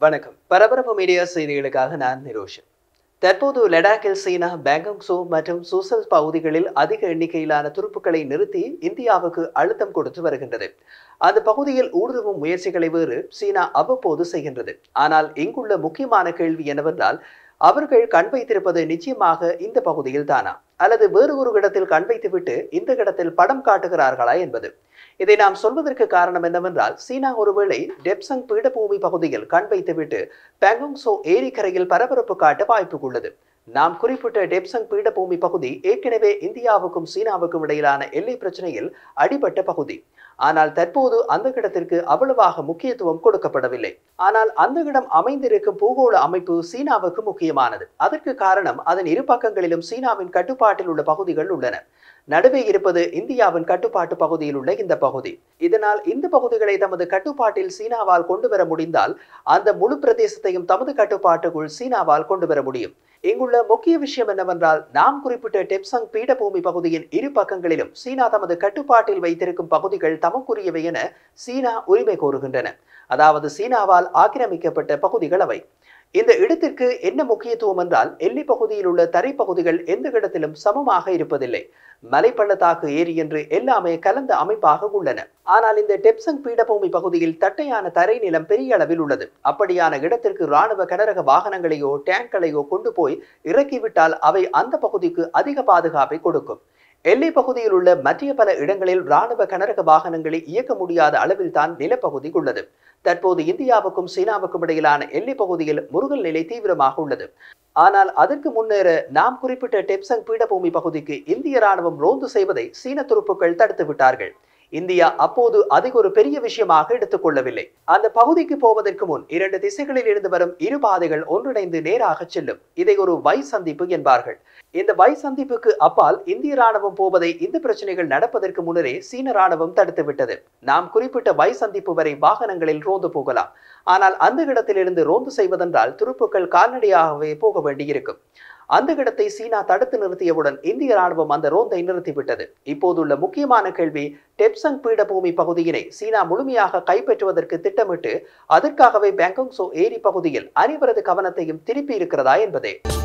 வணக்கம் பரபரப்பு மீடியா செய்திகளுக்காக நான் நிரோஷன் தற்போது லடாக்கில் சீனா பேங்காங் சோ மற்றும் சூசல் பகுதிகளில் அதிக எண்ணிக்கையிலான துருப்புக்களை நிறுத்தி இந்தியாவுக்கு அழுத்தம் கொடுத்து வருகின்றது அந்த பகுதியில் ஊடுருவும் முயற்சிகளை வேறு சீனா அவ்வப்போது செய்கின்றது ஆனால் இங்குள்ள முக்கியமான கேள்வி என்னவென்றால் அவர்கள் கண் வைத்திருப்பது நிச்சயமாக இந்த பகுதியில் தானா அல்லது வேறு ஒரு இடத்தில் கண் வைத்துவிட்டு இந்த இடத்தில் படம் காட்டுகிறார்களா என்பது இதை நாம் சொல்வதற்கு காரணம் என்னவென்றால் சீனா ஒருவேளை டெப்சங் பீடபூமி பகுதியில் கண் வைத்துவிட்டு பேங்காங் சோ ஏரிக்கரையில் பரபரப்பு காட்ட வாய்ப்பு உள்ளது நாம் குறிப்பிட்ட டெப்சங் பீடபூமி பகுதி ஏற்கனவே இந்தியாவுக்கும் சீனாவுக்கும் இடையிலான எல்லை பிரச்சனையில் அடிபட்ட பகுதி ஆனால் தற்போது அந்த இடத்திற்கு அவ்வளவாக முக்கியத்துவம் கொடுக்கப்படவில்லை ஆனால் அந்த இடம் அமைந்திருக்கும் பூகோள அமைப்பு சீனாவுக்கு முக்கியமானது அதற்கு காரணம் அதன் இரு பக்கங்களிலும் சீனாவின் கட்டுப்பாட்டில் உள்ள பகுதிகள் உள்ளன நடுவே இருப்பது இந்தியாவின் கட்டுப்பாட்டு பகுதியில் உள்ள இந்த பகுதி இதனால் இந்த பகுதிகளை தமது கட்டுப்பாட்டில் சீனாவால் கொண்டு வர முடிந்தால் அந்த முழு பிரதேசத்தையும் தமது கட்டுப்பாட்டுக்குள் சீனாவால் கொண்டு வர முடியும் இங்குள்ள முக்கிய விஷயம் என்னவென்றால் நாம் குறிப்பிட்ட டெப்சங் பீடபூமி பகுதியின் இரு பக்கங்களிலும் சீனா தமது கட்டுப்பாட்டில் வைத்திருக்கும் பகுதிகள் தமக்குரியவை என சீனா உரிமை கோருகின்றன அதாவது சீனாவால் ஆக்கிரமிக்கப்பட்ட பகுதிகள் அவை இந்த இடத்திற்கு என்ன முக்கியத்துவம் என்றால் எல்லை பகுதியில் உள்ள தரைப்பகுதிகள் எந்த இடத்திலும் சமமாக இருப்பதில்லை மலைப்பள்ளத்தாக்கு ஏரி என்று எல்லாமே கலந்த அமைப்பாக உள்ளன ஆனால் இந்த டெப்சங் பீடபூமி பகுதியில் தட்டையான தரை நிலம் பெரிய அளவில் உள்ளது அப்படியான இடத்திற்கு ராணுவ கனரக வாகனங்களையோ டேங்களையோ கொண்டு போய் இறக்கிவிட்டால் அவை அந்த பகுதிக்கு அதிக பாதுகாப்பை கொடுக்கும் எல்லை பகுதியில் உள்ள மற்ற பல இடங்களில் ராணுவ கனரக வாகனங்களை இயக்க முடியாத அளவில் தான் நிலப்பகுதி உள்ளது தற்போது இந்தியாவுக்கும் சீனாவுக்கும் இடையிலான எல்லை பகுதியில் முருகல் நிலை தீவிரமாக உள்ளது ஆனால் அதற்கு முன்னேற நாம் குறிப்பிட்ட டெப்சங் பீடபூமி பகுதிக்கு இந்திய ராணுவம் ரோந்து செய்வதை சீன துருப்புக்கள் தடுத்து விட்டார்கள் இந்தியா அப்போது அதை ஒரு பெரிய விஷயமாக எடுத்துக்கொள்ளவில்லை அந்த பகுதிக்கு போவதற்கு முன் இரண்டு திசைகளில் இருந்து வரும் இரு பாதைகள் ஒன்றிணைந்து நேராக செல்லும் இதை ஒரு வை சந்திப்பு என்பார்கள் இந்த வை சந்திப்புக்கு அப்பால் இந்திய ராணுவம் போவதை இந்த பிரச்சனைகள் நடப்பதற்கு முன்னரே சீன ராணுவம் தடுத்து விட்டது நாம் குறிப்பிட்ட வை சந்திப்பு வரை வாகனங்களில் ரோந்து போகலாம் ஆனால் அந்த இடத்திலிருந்து ரோந்து செய்வதென்றால் துருப்புக்கள் கால்நடையாகவே போக வேண்டியிருக்கும் அந்த இடத்தை சீனா தடுத்து நிறுத்தியவுடன் இந்திய ராணுவம் அந்த ரோந்தை நிறுத்திவிட்டது இப்போதுள்ள முக்கியமான கேள்வி டெப்சங் பீடபூமி பகுதியினை சீனா முழுமையாக கைப்பற்றுவதற்கு திட்டமிட்டு அதற்காகவே பேங்காங் சோ ஏரி பகுதியில் அனைவரது கவனத்தையும் திருப்பி இருக்கிறதா என்பதே